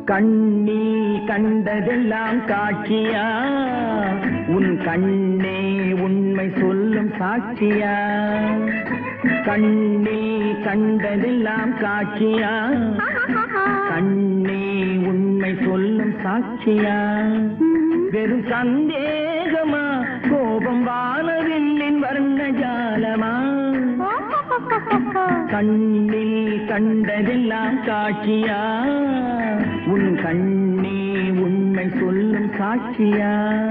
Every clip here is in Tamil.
கண்ணில் கண்டதெல்லாம் காட்சியா உன் கண்ணே உண்மை சொல்லும் சாட்சியா கண்ணில் கண்டதெல்லாம் காட்சியா கண்ணே உண்மை சொல்லும் சாட்சியா வெறும் சந்தேகமா கோபம் வானவில்லின் வர்ண ஜாலமா கண்ணில் கண்டதெல்லாம் காட்சியா உன் கண்ணே உண்மை சொல்லும் சாட்சியா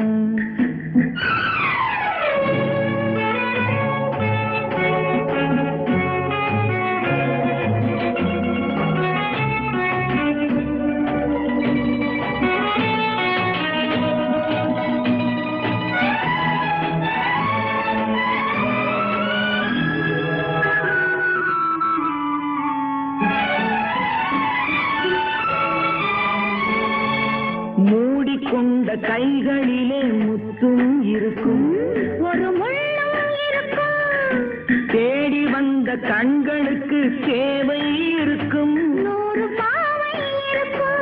மூடிக்கொண்ட கைகளிலே முத்தும் இருக்கும் ஒரு முள்ளும் இருக்கும் தேடி வந்த கண்களுக்கு சேவை இருக்கும் நூறு பாவை இருக்கும்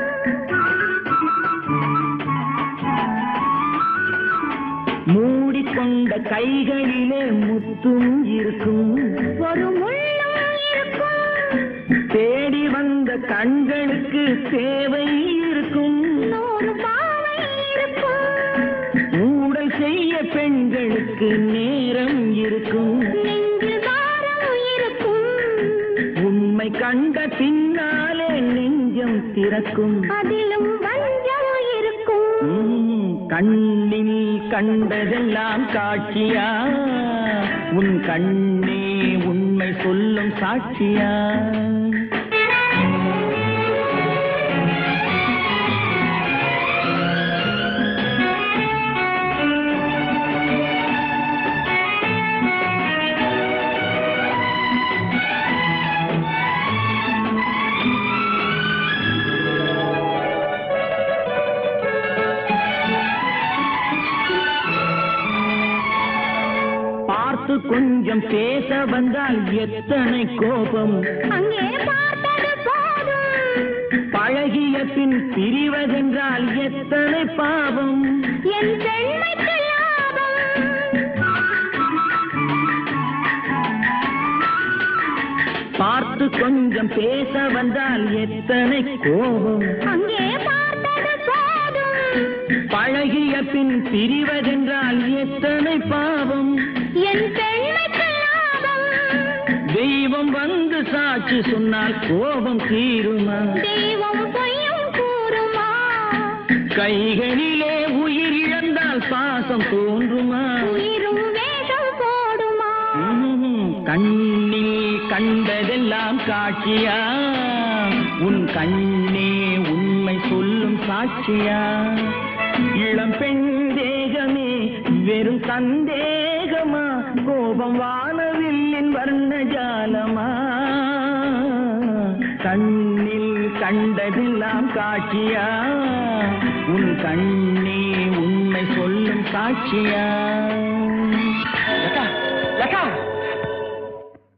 மூடிக்கொண்ட கைகளிலே முத்தும் இருக்கும் ஒரு முள்ளும் இருக்கும் தேடி வந்த கண்களுக்கு சேவை இருக்கும் நூறு பாவை இருக்கும் ஊடல் செய்ய பெண்களுக்கு நேரம் இருக்கும் நெஞ்சில் பாரம் இருக்கும் உண்மை கண்ட பின்னாலே நெஞ்சம் திறக்கும் அதிலும் வஞ்சம் இருக்கும் உம், கண்ணில் கண்டதெல்லாம் காட்சியா உன் கண்ணே உண்மை சொல்லும் சாட்சியா பார்த்து கொஞ்சம் பேச வந்தால் எத்தனை கோபம் அங்கே பார்த்தது போதும் பழகிய பின் பிரிவதென்றால் எத்தனை பாவம் என் பெண்மைக்கு லாபம் பார்த்து கொஞ்சம் பேச வந்தால் எத்தனை கோபம் அங்கே பார்த்தது போதும் பழகிய பின் பிரிவதென்றால் எத்தனை பாவம் என் பெண்மைக்கு லாபம் தெய்வம் வந்து சாட்சி சொன்னால் கோபம் தீருமா தெய்வம் பொய்யும் கூறுமா கைகளிலே உயிர் இழந்தால் பாசம் தோன்றுமா உயிரும் வேஷம் போடுமா உம், கண்ணில் கண்டதெல்லாம் காட்சியா உன் கண்ணே உண்மை சொல்லும் சாட்சியா இளம் பெண் தேகமே வெறும் சந்தேகமா கோபம் வானவில்லின் வர்ண ஜாலமா கண்ணில் கண்டதெல்லாம் காட்சியா உன் கண்ணே உண்மை சொல்லும் சாட்சியா